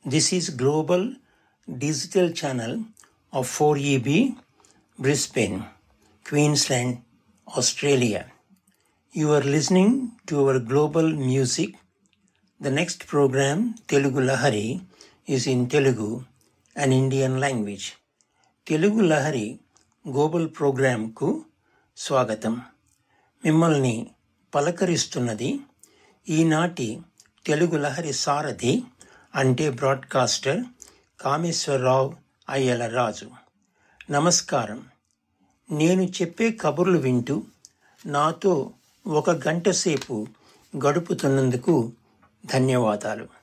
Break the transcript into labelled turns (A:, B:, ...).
A: This is global digital channel of 4EB, Brisbane, Queensland, Australia. You are listening to our global music. The next program, Telugu Lahari, is in Telugu, an Indian language. Telugu Lahari global ప్రోగ్రాంకు స్వాగతం మిమ్మల్ని పలకరిస్తున్నది ఈనాటి తెలుగు లహరి సారథి అంటే broadcaster Kameswara Rao అయ్యల రాజు నమస్కారం నేను చెప్పే కబుర్లు వింటూ నాతో ఒక గంట సేపు గడుపుతున్నందుకు ధన్యవాదాలు